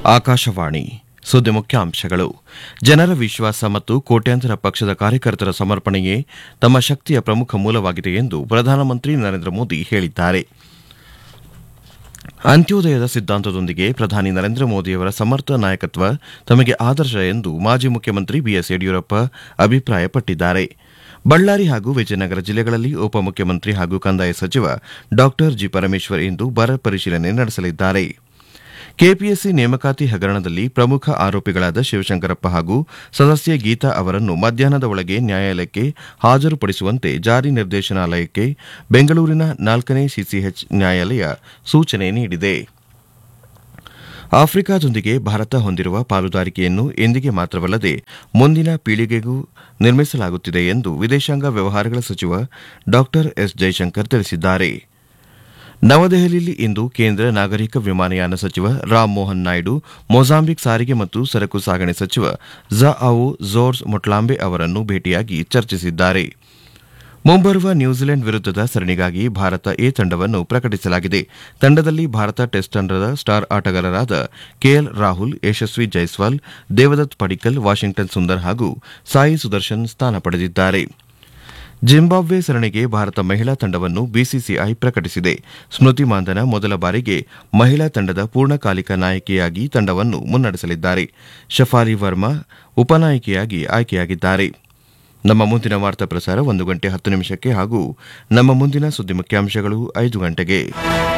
ಆಕಾಶವಾಣಿ ಸುದ್ದಿ ಮುಖ್ಯಾಂಶಗಳು ಜನರ ವಿಶ್ವಾಸ ಮತ್ತು ಕೋಟ್ಯಾಂತರ ಪಕ್ಷದ ಕಾರ್ಯಕರ್ತರ ಸಮರ್ಪಣೆಯೇ ತಮ್ಮ ಶಕ್ತಿಯ ಪ್ರಮುಖ ಮೂಲವಾಗಿದೆ ಎಂದು ಪ್ರಧಾನಮಂತ್ರಿ ನರೇಂದ್ರ ಮೋದಿ ಹೇಳಿದ್ದಾರೆ ಅಂತ್ಯೋದಯದ ಸಿದ್ಧಾಂತದೊಂದಿಗೆ ಪ್ರಧಾನಿ ನರೇಂದ್ರ ಮೋದಿಯವರ ಸಮರ್ಥ ನಾಯಕತ್ವ ತಮಗೆ ಆದರ್ಶ ಎಂದು ಮಾಜಿ ಮುಖ್ಯಮಂತ್ರಿ ಬಿಎಸ್ ಯಡಿಯೂರಪ್ಪ ಅಭಿಪ್ರಾಯಪಟ್ಟಿದ್ದಾರೆ ಬಳ್ಳಾರಿ ಹಾಗೂ ವಿಜಯನಗರ ಜಿಲ್ಲೆಗಳಲ್ಲಿ ಉಪಮುಖ್ಯಮಂತ್ರಿ ಹಾಗೂ ಕಂದಾಯ ಸಚಿವ ಡಾ ಜಿ ಪರಮೇಶ್ವರ್ ಇಂದು ಬರ ಪರಿಶೀಲನೆ ನಡೆಸಲಿದ್ದಾರೆ ಕೆಪಿಎಸ್ಸಿ ನೇಮಕಾತಿ ಹಗರಣದಲ್ಲಿ ಪ್ರಮುಖ ಆರೋಪಿಗಳಾದ ಶಿವಶಂಕರಪ್ಪ ಹಾಗೂ ಸದಸ್ಯೆ ಗೀತಾ ಅವರನ್ನು ಮಧ್ಯಾಹ್ನದ ಒಳಗೆ ನ್ಯಾಯಾಲಯಕ್ಕೆ ಹಾಜರುಪಡಿಸುವಂತೆ ಜಾರಿ ನಿರ್ದೇಶನಾಲಯಕ್ಕೆ ಬೆಂಗಳೂರಿನ ನಾಲ್ಕನೇ ಸಿಸಿಎಚ್ ನ್ಯಾಯಾಲಯ ಸೂಚನೆ ನೀಡಿದೆ ಆಫ್ರಿಕಾದೊಂದಿಗೆ ಭಾರತ ಹೊಂದಿರುವ ಪಾಲುದಾರಿಕೆಯನ್ನು ಎಂದಿಗೆ ಮಾತ್ರವಲ್ಲದೆ ಮುಂದಿನ ಪೀಳಿಗೆಗೂ ನಿರ್ಮಿಸಲಾಗುತ್ತಿದೆ ಎಂದು ವಿದೇಶಾಂಗ ವ್ಯವಹಾರಗಳ ಸಚಿವ ಡಾ ಎಸ್ ಜೈಶಂಕರ್ ತಿಳಿಸಿದ್ದಾರೆ ನವದೆಹಲಿಯಲ್ಲಿ ಇಂದು ಕೇಂದ್ರ ನಾಗರಿಕ ವಿಮಾನಯಾನ ಸಚಿವ ರಾಮ್ ಮೋಹನ್ ನಾಯ್ಡು ಮೊಜಾಂಬಿಕ್ ಸಾರಿಗೆ ಮತ್ತು ಸರಕು ಸಾಗಣೆ ಸಚಿವ ಝಅವು ಝೋರ್ಸ್ ಮೊಟ್ಲಾಂಬೆ ಅವರನ್ನು ಭೇಟಿಯಾಗಿ ಚರ್ಚಿಸಿದ್ದಾರೆ ಮುಂಬರುವ ನ್ಯೂಜಿಲೆಂಡ್ ವಿರುದ್ಧದ ಸರಣಿಗಾಗಿ ಭಾರತ ಎ ತಂಡವನ್ನು ಪ್ರಕಟಿಸಲಾಗಿದೆ ತಂಡದಲ್ಲಿ ಭಾರತ ಟೆಸ್ಟ್ ತಂಡದ ಸ್ಟಾರ್ ಆಟಗಾರರಾದ ಕೆಎಲ್ ರಾಹುಲ್ ಯಶಸ್ವಿ ಜೈಸ್ವಾಲ್ ದೇವದತ್ ಪಡಿಕಲ್ ವಾಷಿಂಗ್ಟನ್ ಸುಂದರ್ ಹಾಗೂ ಸಾಯಿ ಸುದರ್ಶನ್ ಸ್ಥಾನ ಪಡೆದಿದ್ದಾರೆ ಜಿಂಬಾಬ್ವೆ ಸರಣಿಗೆ ಭಾರತ ಮಹಿಳಾ ತಂಡವನ್ನು ಬಿಸಿಸಿಐ ಪ್ರಕಟಿಸಿದೆ ಸ್ಮೃತಿ ಮಾಂದನ ಮೊದಲ ಬಾರಿಗೆ ಮಹಿಳಾ ತಂಡದ ಪೂರ್ಣಕಾಲಿಕ ನಾಯಕಿಯಾಗಿ ತಂಡವನ್ನು ಮುನ್ನಡೆಸಲಿದ್ದಾರೆ ಶಫಾಲಿ ವರ್ಮಾ ಉಪನಾಯಕಿಯಾಗಿ ಆಯ್ಕೆಯಾಗಿದ್ದಾರೆ ನಮ್ಮ ಮುಂದಿನ ವಾರ್ತಾ ಪ್ರಸಾರ ಒಂದು ಗಂಟೆ ಹತ್ತು ನಿಮಿಷಕ್ಕೆ ಹಾಗೂ ನಮ್ಮ ಮುಂದಿನ ಸುದ್ದಿ ಮುಖ್ಯಾಂಶಗಳು ಐದು ಗಂಟೆಗೆ